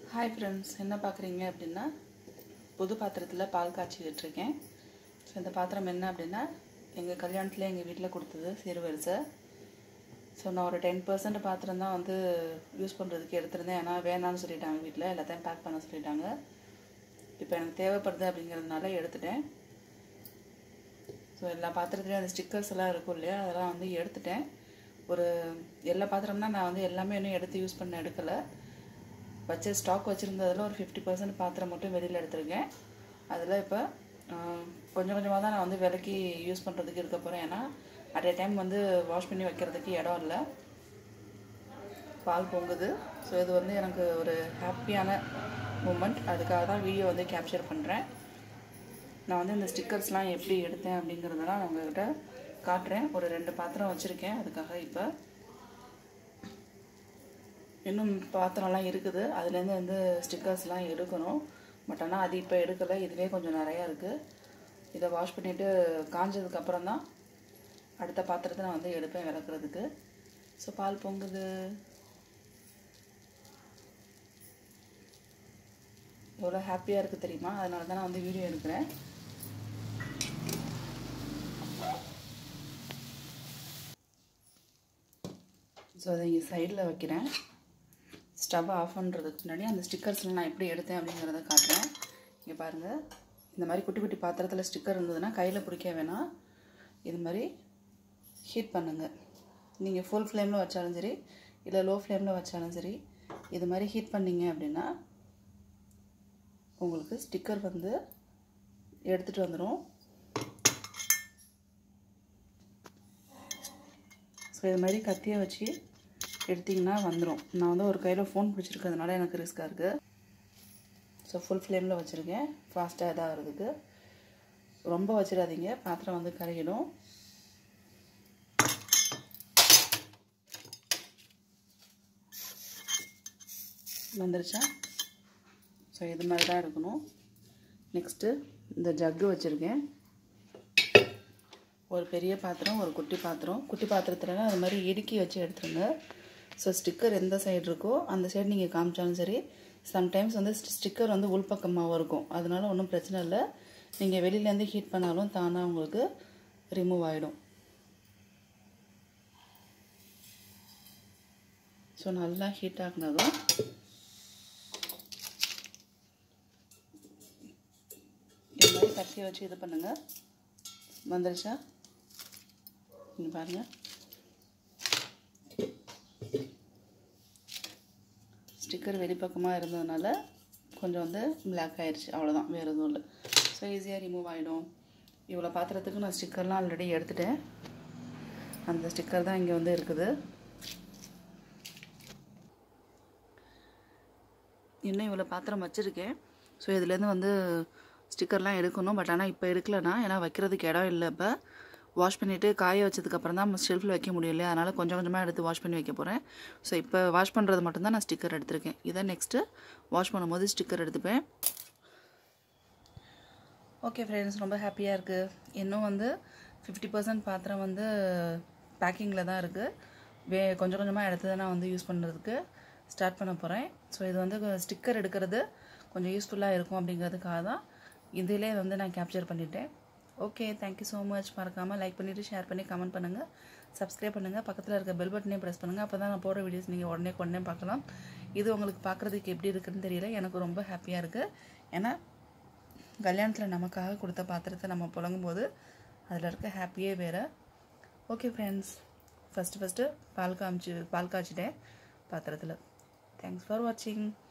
hi friends என்ன பார்க்குறீங்க அப்படின்னா புது பாத்திரத்தில் பால் காய்ச்சி விட்டுருக்கேன் ஸோ இந்த பாத்திரம் என்ன அப்படின்னா எங்கள் கல்யாணத்தில் எங்கள் வீட்டில் கொடுத்தது சிறுவரிசை ஸோ நான் ஒரு டென் பர்சன்ட் பாத்திரம் தான் வந்து யூஸ் பண்ணுறதுக்கு எடுத்திருந்தேன் ஏன்னா வேணான்னு சொல்லிட்டாங்க வீட்டில் எல்லாத்தையும் பேக் பண்ண சொல்லிட்டாங்க இப்போ எனக்கு தேவைப்படுது அப்படிங்கிறதுனால எடுத்துட்டேன் ஸோ எல்லா பாத்திரத்துலேயும் அந்த ஸ்டிக்கர்ஸ் எல்லாம் இருக்கும் இல்லையா அதெல்லாம் வந்து எடுத்துட்டேன் ஒரு எல்லா பாத்திரம்னா நான் வந்து எல்லாமே இன்னும் எடுத்து யூஸ் பண்ண எடுக்கலை வச்ச ஸ்டாக் வச்சுருந்ததில் ஒரு ஃபிஃப்டி பர்சன்ட் பாத்திரம் மட்டும் வெளியில் எடுத்திருக்கேன் அதில் இப்போ கொஞ்சம் கொஞ்சமாக தான் நான் வந்து விலைக்கு யூஸ் பண்ணுறதுக்கு இருக்க போகிறேன் ஏன்னா அட் ஏ டைம் வந்து வாஷ் பண்ணி வைக்கிறதுக்கு இடம் இல்லை பால் பொங்குது ஸோ இது வந்து எனக்கு ஒரு ஹாப்பியான மூமெண்ட் அதுக்காக தான் வீடியோ வந்து கேப்சர் பண்ணுறேன் நான் வந்து இந்த ஸ்டிக்கர்ஸ்லாம் எப்படி எடுத்தேன் அப்படிங்கிறதெல்லாம் நான் உங்கள்கிட்ட காட்டுறேன் ஒரு ரெண்டு பாத்திரம் வச்சுருக்கேன் அதுக்காக இப்போ இன்னும் பாத்திரம்லாம் இருக்குது அதுலேருந்து வந்து ஸ்டிக்கர்ஸ்லாம் எடுக்கணும் பட் ஆனால் அது இப்போ எடுக்கலை இதுவே கொஞ்சம் நிறையா இருக்குது இதை வாஷ் பண்ணிவிட்டு காஞ்சதுக்கப்புறம் தான் அடுத்த பாத்திரத்தை நான் வந்து எடுப்பேன் விளக்குறதுக்கு ஸோ பால் பொங்குது எவ்வளோ ஹாப்பியாக இருக்குது தெரியுமா அதனால தான் நான் வந்து வீடியோ எடுக்கிறேன் ஸோ அதை இங்கே சைடில் வைக்கிறேன் ஸ்டவ் ஆஃப் பண்ணுறதுக்கு முன்னாடி அந்த ஸ்டிக்கர்ஸ்லாம் நான் எப்படி எடுத்தேன் அப்படிங்கிறத காட்டுறேன் இங்கே பாருங்கள் இந்த மாதிரி குட்டி குட்டி பாத்திரத்தில் ஸ்டிக்கர் இருந்ததுன்னா கையில் பிடிக்க வேணாம் இது மாதிரி ஹீட் பண்ணுங்கள் நீங்கள் ஃபுல் ஃப்ளேமில் வச்சாலும் சரி இல்லை லோ ஃப்ளேமில் வச்சாலும் சரி இது மாதிரி ஹீட் பண்ணிங்க அப்படின்னா உங்களுக்கு ஸ்டிக்கர் வந்து எடுத்துகிட்டு வந்துடும் ஸோ இது மாதிரி கத்தியை வச்சு எடுத்திங்கன்னா வந்துடும் நான் வந்து ஒரு கையில் ஃபோன் பிடிச்சிருக்கிறதுனால எனக்கு ரிஸ்க்காக இருக்குது ஸோ ஃபுல் ஃப்ளேமில் வச்சுருக்கேன் ஃபாஸ்ட்டாக இதாகிறதுக்கு ரொம்ப வச்சிடாதீங்க பாத்திரம் வந்து கரையிடும் வந்துருச்சா ஸோ இது மாதிரி தான் இருக்கணும் நெக்ஸ்ட்டு இந்த ஜக்கு வச்சுருக்கேன் ஒரு பெரிய பாத்திரம் ஒரு குட்டி பாத்திரம் குட்டி பாத்திரத்துலலாம் அது மாதிரி இடுக்கி வச்சு எடுத்துருங்க ஸோ ஸ்டிக்கர் எந்த சைடு இருக்கோ அந்த சைடு நீங்கள் காமிச்சாலும் சரி சம்டைம்ஸ் வந்து ஸ்டிக்கர் வந்து உள்பக்கமாகவும் இருக்கும் அதனால ஒன்றும் பிரச்சனை இல்லை நீங்கள் வெளியிலேருந்து ஹீட் பண்ணாலும் தானாக உங்களுக்கு ரிமூவ் ஆகிடும் ஸோ நல்லா ஹீட் ஆகினதும் இது மாதிரி கத்தியை வச்சு இது பண்ணுங்கள் வந்துருச்சா இங்கே பாருங்கள் ஸ்டிக்கர் வெளிப்பக்கமாக இருந்ததுனால கொஞ்சம் வந்து பிளாக் ஆயிடுச்சு அவ்வளோதான் வேறு எதுவும் இல்லை ஸோ ஈஸியாக ரிமூவ் ஆகிடும் இவ்வளோ பாத்திரத்துக்கு நான் ஸ்டிக்கர்லாம் ஆல்ரெடி எடுத்துட்டேன் அந்த ஸ்டிக்கர் தான் இங்கே வந்து இருக்குது இன்னும் இவ்வளோ பாத்திரம் வச்சுருக்கேன் ஸோ இதுலேருந்து வந்து ஸ்டிக்கர்லாம் எடுக்கணும் பட் ஆனால் இப்போ எடுக்கலனா ஏன்னா வைக்கிறதுக்கு இடம் இல்லை இப்போ வாஷ் பண்ணிவிட்டு காய வச்சதுக்கப்புறம் தான் நம்ம ஷெல்ஃபில் வைக்க முடியும் இல்லையா அதனால் கொஞ்சம் கொஞ்சமாக எடுத்து வாஷ் பண்ணி வைக்க போகிறேன் ஸோ இப்போ வாஷ் பண்ணுறது மட்டும்தான் நான் ஸ்டிக்கர் எடுத்திருக்கேன் இதை நெக்ஸ்ட்டு வாஷ் பண்ணும்போது ஸ்டிக்கர் எடுத்துப்பேன் ஓகே ஃப்ரெண்ட்ஸ் ரொம்ப ஹாப்பியாக இருக்குது இன்னும் வந்து ஃபிஃப்டி பர்சன்ட் பாத்திரம் வந்து பேக்கிங்கில் தான் இருக்குது வே கொஞ்சம் கொஞ்சமாக எடுத்து தான் நான் வந்து யூஸ் பண்ணுறதுக்கு ஸ்டார்ட் பண்ண போகிறேன் ஸோ இது வந்து ஸ்டிக்கர் எடுக்கிறது கொஞ்சம் யூஸ்ஃபுல்லாக இருக்கும் அப்படிங்கிறதுக்காக தான் இதிலே வந்து நான் கேப்சர் பண்ணிட்டேன் ஓகே தேங்க்யூ ஸோ மச் மறக்காமல் லைக் பண்ணிவிட்டு ஷேர் பண்ணி கமெண்ட் பண்ணுங்கள் சப்ஸ்கிரைப் பண்ணுங்கள் பக்கத்தில் இருக்க பெல் பட்டனே ப்ரெஸ் பண்ணுங்கள் அப்போ தான் நான் போடுற வீடியோஸ் நீங்கள் உடனே உடனே பார்க்கலாம் இது உங்களுக்கு பார்க்குறதுக்கு எப்படி இருக்குன்னு தெரியல எனக்கு ரொம்ப ஹாப்பியாக இருக்குது ஏன்னா கல்யாணத்தில் நமக்காக கொடுத்த பாத்திரத்தை நம்ம புழங்கும் போது அதில் இருக்க ஹாப்பியே வேறு ஓகே ஃப்ரெண்ட்ஸ் ஃபஸ்ட்டு ஃபஸ்ட்டு பால் காமிச்சு பால் காய்ச்சிட்டேன் பாத்திரத்தில் தேங்க்ஸ் ஃபார் வாட்சிங்